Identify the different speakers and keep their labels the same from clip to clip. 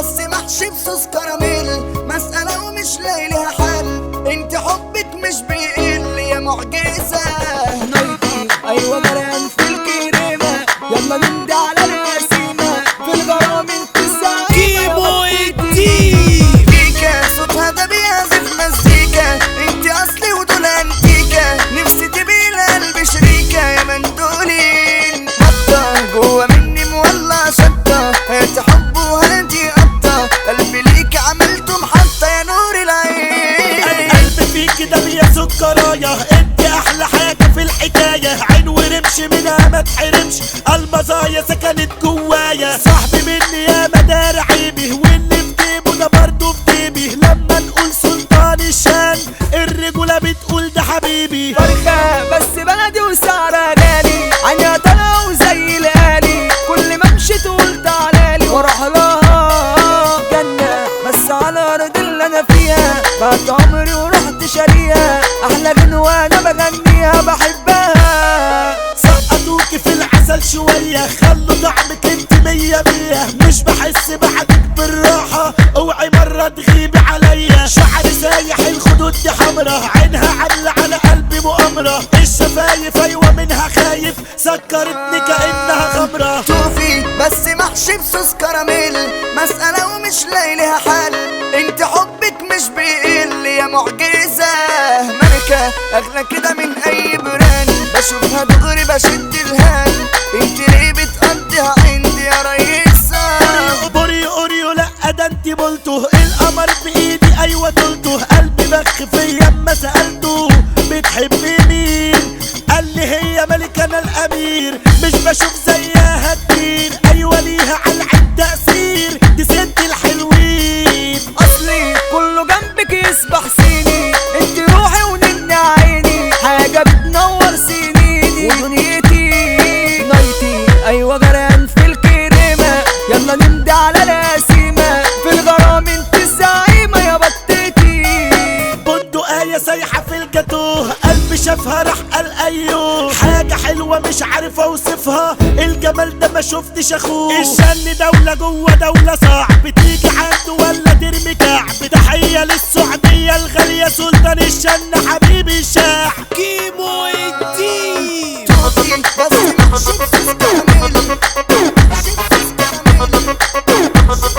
Speaker 1: بس محشي بصوص كراميل مسألة ومش لاقي لها حل انت حبك مش بيقل يا معجزة
Speaker 2: نايتي ايوه جريان في الكريمه يلا نمضي على القسيمه في الغرام انت الزعيمه
Speaker 3: كيمو الدين
Speaker 1: بيكا صوتها ده بيعزف مزيكا انت اصلي ودول انتيكا نفسي تبقي القلب شريكة يا مندولين نطة جوا مني مولع شطة هات حب وهاتي قطة قلبي ليك عملته محطة يا نور العين
Speaker 3: القلب فيك ده يا سكرايا انت احلى حاجه في الحكايه عين ورمش منها ما تحرمش المزايا سكنت جوايا صاحبي مني يا مدار عيبي واللي في جيبه ده برضه في جيبي لما نقول سلطان الشام الرجوله بتقول ده حبيبي
Speaker 2: فرخة بس بلدي وسعرها غالي عينيها طالعة وزي الآلي كل ما امشي تقول تعالالي واروح لها جنة بس على الأرض اللي أنا فيها بعت عمري ورحت شاريها أحلى غنوة أنا بغنيها بحبها
Speaker 3: سقطوكي في العسل شوية خلوا طعمك انت مية مية مش بحس بعدك بالراحة اوعي مرة تغيبي عليا شعري سايح الخدود دي حمرا عينها عاملة على قلبي مؤامرة الشفايف ايوه منها خايف سكرتني كأنها خمرة
Speaker 1: توفي بس محشي بصوص كراميل مسألة ومش لاقي لها حل انت حبك مش بيقل يا معجزة ملكة اغلى كده من اي براند بشوفها دغري بشد الهان انت ليه بتقضيها عندي يا ريسة
Speaker 3: اوريو اوريو لا ده انت بولته القمر بايدي ايوه طولته قلبي بخ فيا اما سالته بتحبي مين قال لي هي ملك انا الامير مش بشوف زيها كتير ايوه ليها على العين تاثير دي ست الحلوين
Speaker 2: اصلي كله جنبك يسبح سيني انت روحي ونن عيني حاجة بتنور سنيني ودنيتي نايتي ايوه جريان في الكريمة يلا نمضي على القسيمة في الغرام انت الزعيمة يا بطتي
Speaker 3: بندقية سايحة في الجاتوه قلبي شافها راح قال ايوه حاجة حلوة مش عارف اوصفها الجمال ده ما شفتش اخوه الشن دولة جوه دولة صعب تيجي عنده ولا ترمي كعب تحية للسعودية الغالية سلطان الشن حبيبي الشاع كيمو الدين
Speaker 1: توفي بس محشي بصوص كراميل محشي بصوص كراميل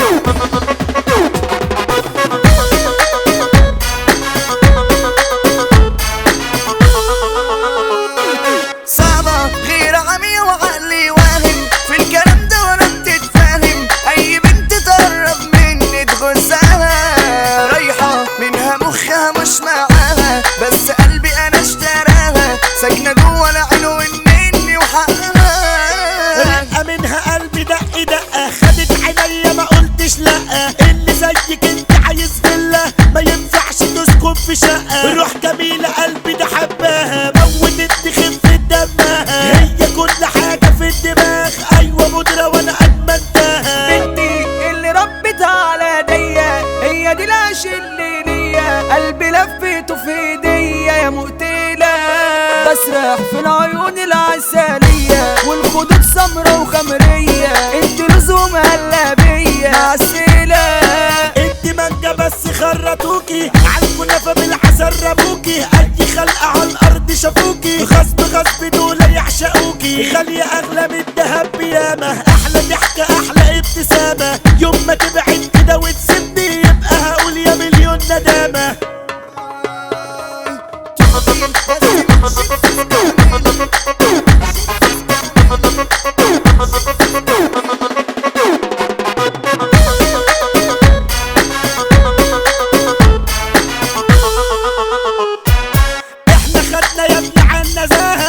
Speaker 1: صعبة غير عمي وعقلي واهم في الكلام ده وانا بتتفاهم اي بنت تقرب مني تغزها رايحة منها مخها مش معاها بس قلبي انا اشتراها ساكنة جوه العين والنني وحقها
Speaker 3: رقة منها قلبي دق دقة خدت عينيا ما قلتش لأ اللي زيك انت عايز فيلا ما ينفعش تسكن في شقة روح جميلة قلبي ده حباها موتتني خفة دمها هي كل حاجة في الدماغ أيوة مدرة وأنا أدمنتها
Speaker 2: بنتي اللي ربتها على ايديا هي دي العيش اللي ليا قلبي لفيته في ايديا يا مقتلة بسرح في العيون العسلية والخدود سمرة وخمرية انت لزوم هلا بيا معسلة
Speaker 3: انت مانجا بس خرطوكي عالكنافة بالعسل رموكي اي خلقة على الارض شافوكي غصب غصب دول يعشقوكي غالية اغلى من الدهب بياما احلى ضحكة احلى ابتسامة يوم ما تبعد كده وتسيبني يبقى هقول يا مليون ندامة
Speaker 1: توفي بس محشي بصوص كراميل
Speaker 3: احنا خدنا يا ابني عن نزاهة